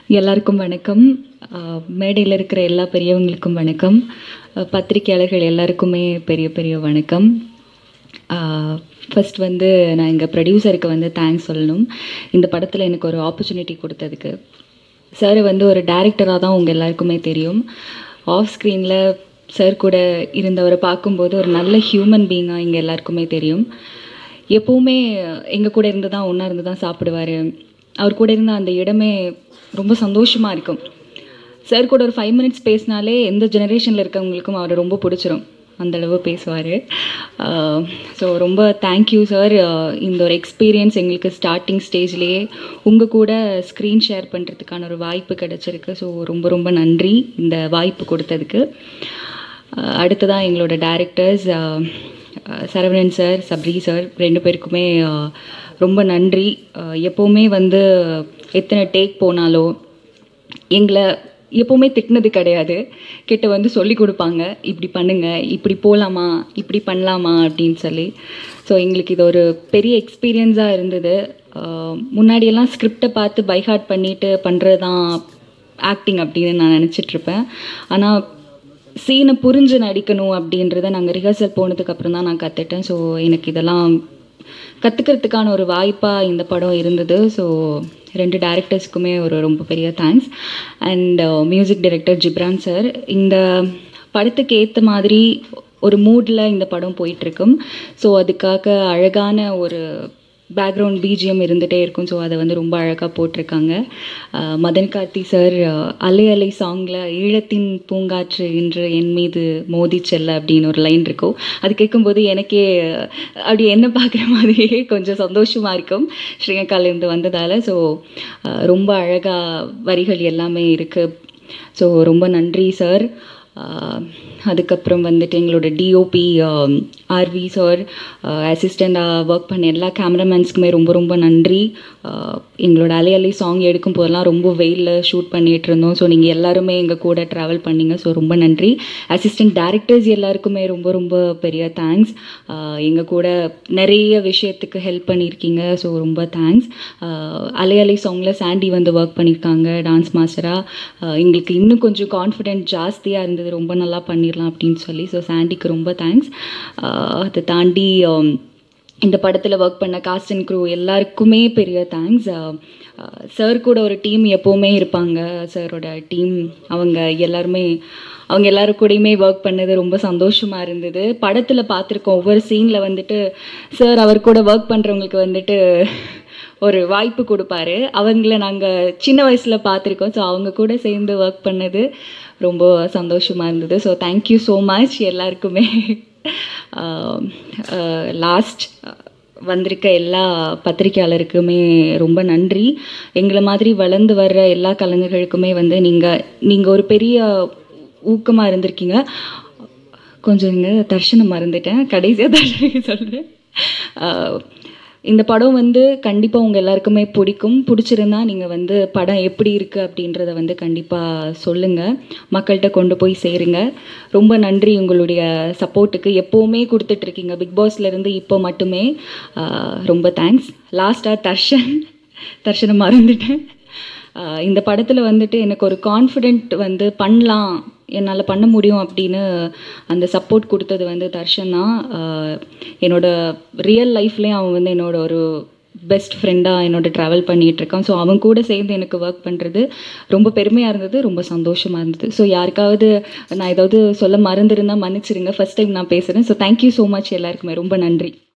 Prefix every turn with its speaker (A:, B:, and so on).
A: எல்லாருக்கும் வணக்கம் மேடையில் இருக்கிற எல்லா பெரியவங்களுக்கும் வணக்கம் அஹ் பத்திரிக்கையாளர்கள் எல்லாருக்குமே பெரிய பெரிய வணக்கம் ஃபர்ஸ்ட் வந்து நான் எங்கள் ப்ரொடியூசருக்கு வந்து தேங்க்ஸ் சொல்லணும் இந்த படத்தில் எனக்கு ஒரு ஆப்பர்ச்சுனிட்டி கொடுத்ததுக்கு சார் வந்து ஒரு டேரக்டராக தான் உங்கள் எல்லாருக்குமே தெரியும் ஆஃப் ஸ்க்ரீனில் சார் கூட இருந்தவரை பார்க்கும்போது ஒரு நல்ல ஹியூமன் பீயிங்காக இங்கே எல்லாருக்குமே தெரியும் எப்போவுமே எங்கள் கூட இருந்து தான் ஒன்றா இருந்து தான் சாப்பிடுவார் அவர் கூட இருந்த அந்த இடமே ரொம்ப சந்தோஷமாக இருக்கும் சார் கூட ஒரு ஃபைவ் மினிட்ஸ் பேசினாலே எந்த ஜெனரேஷனில் இருக்கவங்களுக்கும் அவரை ரொம்ப பிடிச்சிரும் அந்த அளவு பேசுவார் ஸோ ரொம்ப தேங்க்யூ சார் இந்த ஒரு எக்ஸ்பீரியன்ஸ் எங்களுக்கு ஸ்டார்டிங் ஸ்டேஜ்லேயே உங்கள் கூட ஸ்க்ரீன் ஷேர் பண்ணுறதுக்கான ஒரு வாய்ப்பு கிடச்சிருக்கு ஸோ ரொம்ப ரொம்ப நன்றி இந்த வாய்ப்பு கொடுத்ததுக்கு அஹ் அடுத்ததான் எங்களோட directors Saravanan sir Sabri sir ரெண்டு பேருக்குமே அஹ், ரொம்ப நன்றி அஹ், எப்போவுமே வந்து எத்தனை டேக் போனாலோ எங்களை எப்போவுமே திட்டினது கிடையாது கிட்ட வந்து சொல்லி கொடுப்பாங்க இப்படி பண்ணுங்க இப்படி போகலாமா இப்படி பண்ணலாமா அப்படின்னு சொல்லி ஸோ எங்களுக்கு இது ஒரு பெரிய எக்ஸ்பீரியன்ஸாக இருந்தது அஹ், முன்னாடியெல்லாம் ஸ்கிரிப்டை பார்த்து பைஹார்ட் பண்ணிட்டு பண்ணுறது தான் ஆக்டிங் அப்படின்னு நான் நினச்சிட்ருப்பேன் ஆனால் சீனை புரிஞ்சு நடிக்கணும் அப்படின்றத நாங்கள் ரிஹர்சல் போனதுக்கு அப்புறம் தான் நான் கற்றுட்டேன் ஸோ எனக்கு இதெல்லாம் கற்றுக்கிறதுக்கான ஒரு வாய்ப்பாக இந்த படம் இருந்தது ஸோ ரெண்டு டேரக்டர்ஸ்க்குமே ஒரு ரொம்ப பெரிய thanks and music director Ghibran sir இந்த படத்துக்கு ஏற்ற மாதிரி ஒரு மூடில் இந்த படம் போயிட்டுருக்கும் ஸோ அதுக்காக அழகான ஒரு பேக்ரவுண்ட் பிஜிஎம் இருந்துகிட்டே இருக்கும் ஸோ அதை வந்து ரொம்ப அழகாக போட்டிருக்காங்க அஹ் மதன் கார்த்தி சார் அலை அலை சாங்கில் ஈழத்தின் பூங்காற்று இன்று என் மீது மோதி செல்ல அப்படின்னு ஒரு லைன் இருக்கும் அது கேட்கும்போது எனக்கே அஹ், அப்படி என்ன பார்க்குற மாதிரியே கொஞ்சம் சந்தோஷமாக இருக்கும் ஸ்ரீலங்காலேருந்து வந்ததால் ஸோ ரொம்ப அழகாக வரிகள் எல்லாமே இருக்குது ஸோ ரொம்ப நன்றி சார் ஆஹ் அதுக்கப்புறம் வந்துட்டு எங்களோட டிஓபி ஆர்வி சார் அசிஸ்டண்டாக ஒர்க் பண்ண எல்லா கேமராமேன்ஸ்க்குமே ரொம்ப ரொம்ப நன்றி ஆஹ் எங்களோட அலை அலை சாங் எடுக்கும் போதெல்லாம் ரொம்ப வெயிலில் ஷூட் பண்ணிகிட்டு இருந்தோம் ஸோ நீங்கள் எல்லாருமே எங்கள் கூட ட்ராவல் பண்ணீங்க ஸோ ரொம்ப நன்றி அசிஸ்டன்ட் டேரக்டர்ஸ் எல்லாருக்குமே ரொம்ப ரொம்ப பெரிய தேங்க்ஸ் எங்கள் கூட நிறைய விஷயத்துக்கு ஹெல்ப் பண்ணியிருக்கீங்க ஸோ ரொம்ப தேங்க்ஸ் அலை அலை சாங்கில் சாண்டி வந்து ஒர்க் பண்ணியிருக்காங்க டான்ஸ் மாஸ்டராக எங்களுக்கு இன்னும் கொஞ்சம் கான்ஃபிடென்ட் ஜாஸ்தியாக இருந்தது ரொம்ப நல்லா பண்ணிடலாம் அப்படின்னு சொல்லி ஸோ சாண்டிக்கு ரொம்ப தேங்க்ஸ் அதை தாண்டி um, இந்த படத்தில் ஒர்க் பண்ண காஸ்ட் அண்ட் க்ரூ எல்லாருக்குமே பெரிய தேங்க்ஸ் சார் கூட ஒரு டீம் எப்போவுமே இருப்பாங்க சாரோட டீம் அவங்க எல்லாருமே அவங்க எல்லாரு கூடயுமே ஒர்க் பண்ணது ரொம்ப சந்தோஷமாக இருந்தது படத்தில் பார்த்துருக்கோம் ஒவ்வொரு சீனில் வந்துட்டு சார் அவர் கூட ஒர்க் பண்ணுறவங்களுக்கு வந்துட்டு ஒரு வாய்ப்பு கொடுப்பாரு அவங்கள நாங்கள் சின்ன வயசில் பார்த்துருக்கோம் ஸோ அவங்க கூட சேர்ந்து ஒர்க் பண்ணது ரொம்ப சந்தோஷமாக இருந்தது ஸோ தேங்க்யூ ஸோ மச் எல்லாருக்குமே லாஸ்ட் வந்திருக்க எல்லா பத்திரிக்கையாளருக்குமே ரொம்ப நன்றி எங்களை மாதிரி வளர்ந்து வர்ற எல்லா கலைஞர்களுக்குமே வந்து நீங்கள் நீங்கள் ஒரு பெரிய ஊக்கமாக இருந்திருக்கீங்க கொஞ்சம் இங்கே தர்ஷனம் மறந்துட்டேன் கடைசியாக தர்ஷனம் சொல்கிறேன் இந்த படம் வந்து கண்டிப்பாக உங்கள் எல்லாருக்குமே பிடிக்கும் பிடிச்சிருந்தா நீங்கள் வந்து படம் எப்படி இருக்குது அப்படின்றத வந்து கண்டிப்பாக சொல்லுங்கள் மக்கள்கிட்ட கொண்டு போய் சேருங்க ரொம்ப நன்றி உங்களுடைய சப்போர்ட்டுக்கு எப்போவுமே கொடுத்துட்ருக்கீங்க பிக் பாஸ்லேருந்து இப்போ மட்டுமே ஆஹ் ரொம்ப தேங்க்ஸ் லாஸ்ட்டாக தர்ஷன் தர்ஷனை மறந்துட்டேன் ஆஹ் இந்த படத்தில் வந்துட்டு எனக்கு ஒரு கான்ஃபிடென்ட் வந்து பண்ணலாம் என்னால் பண்ண முடியும் அப்படின்னு அந்த சப்போர்ட் கொடுத்தது வந்து தர்ஷன் தான் ஆஹ் என்னோட ரியல் லைஃப்லேயும் அவன் வந்து என்னோட ஒரு பெஸ்ட் ஃப்ரெண்டாக என்னோட ட்ராவல் பண்ணிகிட்டு இருக்கான் ஸோ அவன் கூட சேர்ந்து எனக்கு ஒர்க் பண்ணுறது ரொம்ப பெருமையாக இருந்தது ரொம்ப சந்தோஷமாக இருந்தது ஸோ யாருக்காவது நான் ஏதாவது சொல்ல மறந்துருந்தா மன்னிச்சிருங்க ஃபர்ஸ்ட் டைம் நான் பேசுகிறேன் ஸோ தேங்க்யூ ஸோ மச் எல்லாருக்குமே ரொம்ப நன்றி